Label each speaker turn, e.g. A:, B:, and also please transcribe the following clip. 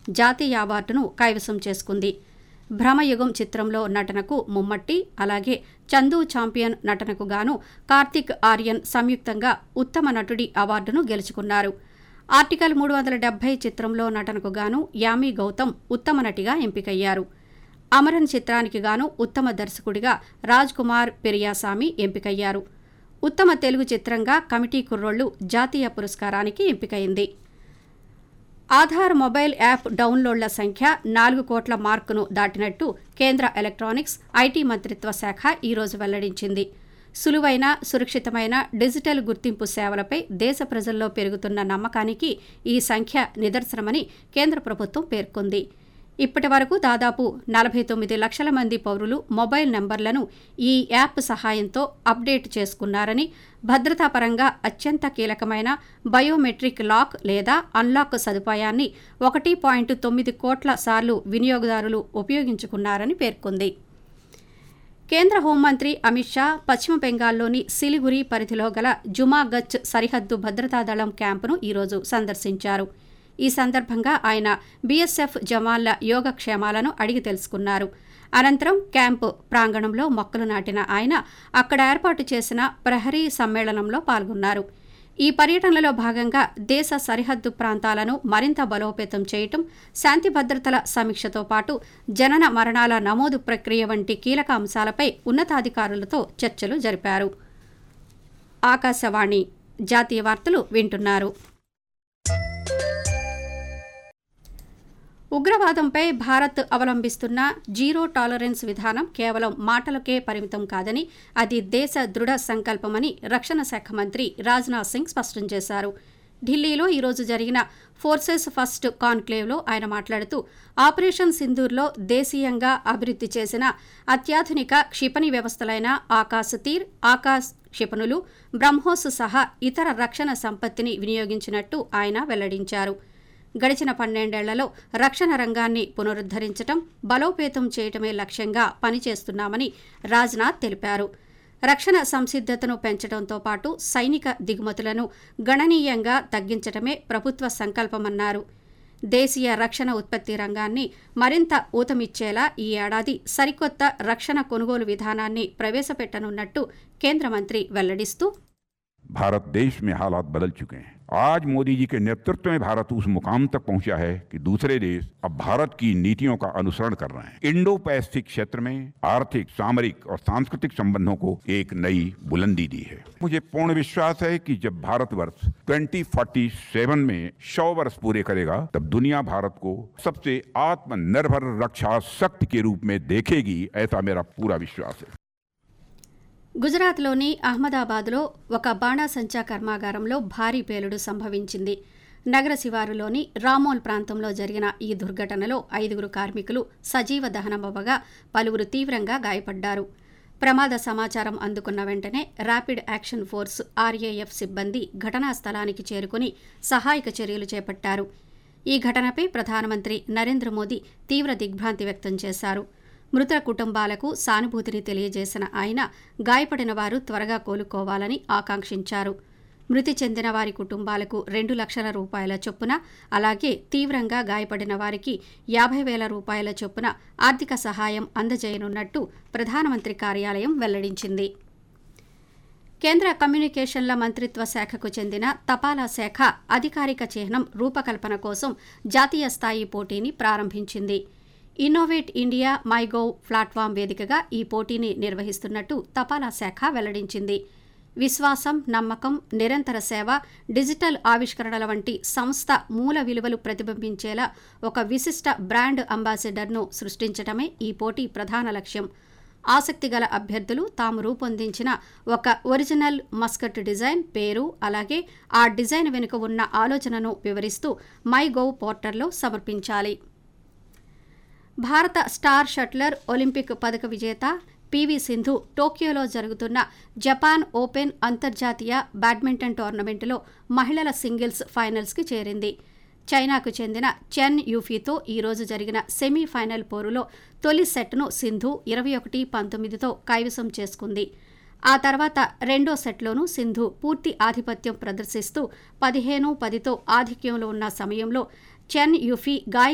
A: జాతీయ అవార్డును కైవసం చేసుకుంది భ్రమయుగం చిత్రంలో నటనకు ముమ్మట్టి అలాగే చందు ఛాంపియన్ నటనకు గాను కార్తిక్ ఆర్యన్ సంయుక్తంగా ఉత్తమ నటుడి అవార్డును గెలుచుకున్నారు ఆర్టికల్ మూడు వందల డెబ్బై చిత్రంలో నటనకు గాను యామి గౌతమ్ ఉత్తమ నటిగా ఎంపికయ్యారు అమరన్ చిత్రానికి గాను ఉత్తమ దర్శకుడిగా రాజ్ కుమార్ పెరియాసామి ఎంపికయ్యారు ఉత్తమ తెలుగు చిత్రంగా కమిటీ కుర్రోళ్లు జాతీయ పురస్కారానికి ఎంపికైంది ఆధార్ మొబైల్ యాప్ డౌన్లోడ్ల సంఖ్య నాలుగు కోట్ల మార్కును దాటినట్టు కేంద్ర ఎలక్ట్రానిక్స్ ఐటీ మంత్రిత్వ శాఖ ఈరోజు వెల్లడించింది సులువైన సురక్షితమైన డిజిటల్ గుర్తింపు సేవలపై దేశ ప్రజల్లో పెరుగుతున్న నమ్మకానికి ఈ సంఖ్య నిదర్శనమని కేంద్ర ప్రభుత్వం పేర్కొంది ఇప్పటి వరకు దాదాపు నలభై తొమ్మిది లక్షల మంది పౌరులు మొబైల్ నంబర్లను ఈ యాప్ సహాయంతో అప్డేట్ చేసుకున్నారని భద్రతాపరంగా అత్యంత కీలకమైన బయోమెట్రిక్ లాక్ లేదా అన్లాక్ సదుపాయాన్ని ఒకటి పాయింట్ తొమ్మిది కోట్ల సార్లు వినియోగదారులు ఉపయోగించుకున్నారని పేర్కొంది కేంద్ర హోంమంత్రి అమిత్ షా పశ్చిమ బెంగాల్లోని సిలిగురి పరిధిలో గల జుమాగచ్ సరిహద్దు భద్రతా దళం క్యాంపును ఈరోజు సందర్శించారు ఈ సందర్భంగా ఆయన బీఎస్ఎఫ్ జవాన్ల యోగక్షేమాలను అడిగి తెలుసుకున్నారు అనంతరం క్యాంపు ప్రాంగణంలో మొక్కలు నాటిన ఆయన అక్కడ ఏర్పాటు చేసిన ప్రహరీ సమ్మేళనంలో పాల్గొన్నారు ఈ పర్యటనలో భాగంగా దేశ సరిహద్దు ప్రాంతాలను మరింత బలోపేతం చేయటం శాంతి భద్రతల సమీక్షతో పాటు జనన మరణాల నమోదు ప్రక్రియ వంటి కీలక అంశాలపై ఉన్నతాధికారులతో చర్చలు జరిపారు ఆకాశవాణి జాతీయ వార్తలు వింటున్నారు ఉగ్రవాదంపై భారత్ అవలంబిస్తున్న జీరో టాలరెన్స్ విధానం కేవలం మాటలకే పరిమితం కాదని అది దేశ దృఢ సంకల్పమని రక్షణ శాఖ మంత్రి రాజ్నాథ్ సింగ్ స్పష్టం చేశారు ఢిల్లీలో ఈరోజు జరిగిన ఫోర్సెస్ ఫస్ట్ కాన్క్లేవ్లో ఆయన మాట్లాడుతూ ఆపరేషన్ సింధూర్లో దేశీయంగా అభివృద్ధి చేసిన అత్యాధునిక క్షిపణి వ్యవస్థలైన ఆకాశ్ తీర్ ఆకాశ్ క్షిపణులు బ్రహ్మోస్ సహా ఇతర రక్షణ సంపత్తిని వినియోగించినట్టు ఆయన వెల్లడించారు గడిచిన పన్నెండేళ్లలో రక్షణ రంగాన్ని పునరుద్దరించడం బలోపేతం చేయటమే లక్ష్యంగా పనిచేస్తున్నామని రాజ్నాథ్ తెలిపారు రక్షణ సంసిద్ధతను పెంచడంతో పాటు సైనిక దిగుమతులను గణనీయంగా తగ్గించడమే ప్రభుత్వ సంకల్పమన్నారు దేశీయ రక్షణ ఉత్పత్తి రంగాన్ని మరింత ఊతమిచ్చేలా ఈ ఏడాది సరికొత్త రక్షణ కొనుగోలు విధానాన్ని ప్రవేశపెట్టనున్నట్టు కేంద్ర మంత్రి వెల్లడిస్తూ
B: भारत देश में हालात बदल चुके हैं आज मोदी जी के नेतृत्व में भारत उस मुकाम तक पहुंचा है कि दूसरे देश अब भारत की नीतियों का अनुसरण कर रहे हैं इंडो पैसिफिक क्षेत्र में आर्थिक सामरिक और सांस्कृतिक संबंधों को एक नई बुलंदी दी है मुझे पूर्ण विश्वास है कि जब भारतवर्ष 2047 में 100 वर्ष पूरे करेगा तब दुनिया भारत को सबसे आत्मनिर्भर रक्षा शक्ति के रूप में देखेगी ऐसा मेरा पूरा विश्वास है
A: గుజరాత్లోని అహ్మదాబాద్లో ఒక బాణాసంచా కర్మాగారంలో భారీ పేలుడు సంభవించింది నగర శివారులోని రామోల్ ప్రాంతంలో జరిగిన ఈ దుర్ఘటనలో ఐదుగురు కార్మికులు సజీవ దహనమవ్వగా పలువురు తీవ్రంగా గాయపడ్డారు ప్రమాద సమాచారం అందుకున్న వెంటనే ర్యాపిడ్ యాక్షన్ ఫోర్స్ ఆర్ఏఎఫ్ సిబ్బంది ఘటనా స్థలానికి చేరుకుని సహాయక చర్యలు చేపట్టారు ఈ ఘటనపై ప్రధానమంత్రి నరేంద్ర మోదీ తీవ్ర దిగ్భ్రాంతి వ్యక్తం చేశారు మృతుల కుటుంబాలకు సానుభూతిని తెలియజేసిన ఆయన గాయపడిన వారు త్వరగా కోలుకోవాలని ఆకాంక్షించారు మృతి చెందిన వారి కుటుంబాలకు రెండు లక్షల రూపాయల చొప్పున అలాగే తీవ్రంగా గాయపడిన వారికి యాభై వేల రూపాయల చొప్పున ఆర్థిక సహాయం అందజేయనున్నట్టు ప్రధానమంత్రి కార్యాలయం వెల్లడించింది కేంద్ర కమ్యూనికేషన్ల మంత్రిత్వ శాఖకు చెందిన తపాలా శాఖ అధికారిక చిహ్నం రూపకల్పన కోసం జాతీయ స్థాయి పోటీని ప్రారంభించింది ఇన్నోవేట్ ఇండియా మైగోవ్ ప్లాట్ఫామ్ వేదికగా ఈ పోటీని నిర్వహిస్తున్నట్టు తపాలా శాఖ వెల్లడించింది విశ్వాసం నమ్మకం నిరంతర సేవ డిజిటల్ ఆవిష్కరణల వంటి సంస్థ మూల విలువలు ప్రతిబింబించేలా ఒక విశిష్ట బ్రాండ్ అంబాసిడర్ను సృష్టించడమే ఈ పోటీ ప్రధాన లక్ష్యం ఆసక్తిగల అభ్యర్థులు తాము రూపొందించిన ఒక ఒరిజినల్ మస్కట్ డిజైన్ పేరు అలాగే ఆ డిజైన్ వెనుక ఉన్న ఆలోచనను వివరిస్తూ మై గోవ్ పోర్టల్లో సమర్పించాలి భారత స్టార్ షట్లర్ ఒలింపిక్ పథక విజేత పివి సింధు టోక్యోలో జరుగుతున్న జపాన్ ఓపెన్ అంతర్జాతీయ బ్యాడ్మింటన్ టోర్నమెంటులో మహిళల సింగిల్స్ ఫైనల్స్కి చేరింది చైనాకు చెందిన చెన్ యూఫీతో ఈరోజు జరిగిన సెమీఫైనల్ పోరులో తొలి సెట్ను సింధు ఇరవై ఒకటి పంతొమ్మిదితో కైవసం చేసుకుంది ఆ తర్వాత రెండో సెట్లోనూ సింధు పూర్తి ఆధిపత్యం ప్రదర్శిస్తూ పదిహేను పదితో ఆధిక్యంలో ఉన్న సమయంలో చెన్ యూఫీ గాయం